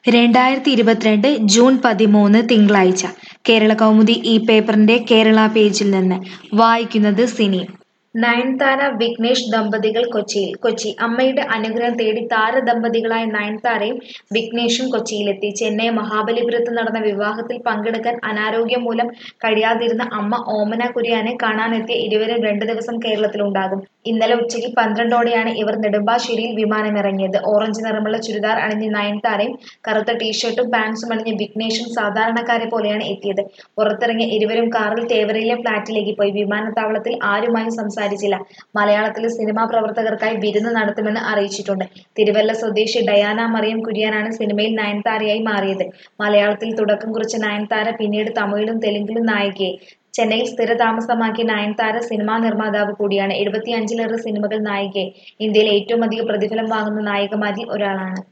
രണ്ടായിരത്തി ഇരുപത്തിരണ്ട് ജൂൺ പതിമൂന്ന് തിങ്കളാഴ്ച കേരള കൗമുദി ഈ പേപ്പറിന്റെ കേരള പേജിൽ നിന്ന് വായിക്കുന്നത് സിനി നയൻതാര വിഘ്നേഷ് ദമ്പതികൾ കൊച്ചിയിൽ കൊച്ചി അമ്മയുടെ അനുഗ്രഹം തേടി താരദമ്പതികളായ നയൻതാരയും വിഘ്നേഷും കൊച്ചിയിലെത്തി ചെന്നൈ മഹാബലിപുരത്ത് നടന്ന വിവാഹത്തിൽ പങ്കെടുക്കാൻ അനാരോഗ്യം മൂലം കഴിയാതിരുന്ന അമ്മ ഓമന കുര്യാനെ കാണാനെത്തിയ ഇരുവരും രണ്ടു ദിവസം കേരളത്തിലുണ്ടാകും ഇന്നലെ ഉച്ചയ്ക്ക് പന്ത്രണ്ടോടെയാണ് ഇവർ നെടുമ്പാശ്ശേരിയിൽ വിമാനമിറങ്ങിയത് ഓറഞ്ച് നിറമുള്ള ചുരിദാർ അണിഞ്ഞ് നയൻതാരയും കറുത്ത ടീഷർട്ടും പാൻസും അണിഞ്ഞ് വിഘ്നേഷും സാധാരണക്കാരെ പോലെയാണ് എത്തിയത് പുറത്തിറങ്ങിയ ഇരുവരും കാറിൽ തേവരയിലെ ഫ്ളാറ്റിലേക്ക് പോയി വിമാനത്താവളത്തിൽ ആരുമായും സംസാരിച്ചില്ല മലയാളത്തിലെ സിനിമാ പ്രവർത്തകർക്കായി വിരുന്ന് നടത്തുമെന്ന് അറിയിച്ചിട്ടുണ്ട് തിരുവല്ല സ്വദേശി ഡയാന മറിയം കുര്യാനാണ് സിനിമയിൽ നയൻതാരയായി മാറിയത് മലയാളത്തിൽ തുടക്കം കുറിച്ച നയൻതാര പിന്നീട് തമിഴിലും തെലുങ്കിലും നായികയായി ചെന്നൈയിൽ സ്ഥിരതാമസമാക്കിയ നയൻതാര സിനിമാ നിർമ്മാതാവ് കൂടിയാണ് എഴുപത്തിയഞ്ചിലേറെ സിനിമകൾ നായികയായി ഇന്ത്യയിൽ ഏറ്റവും അധികം പ്രതിഫലം വാങ്ങുന്ന നായികമാരിൽ ഒരാളാണ്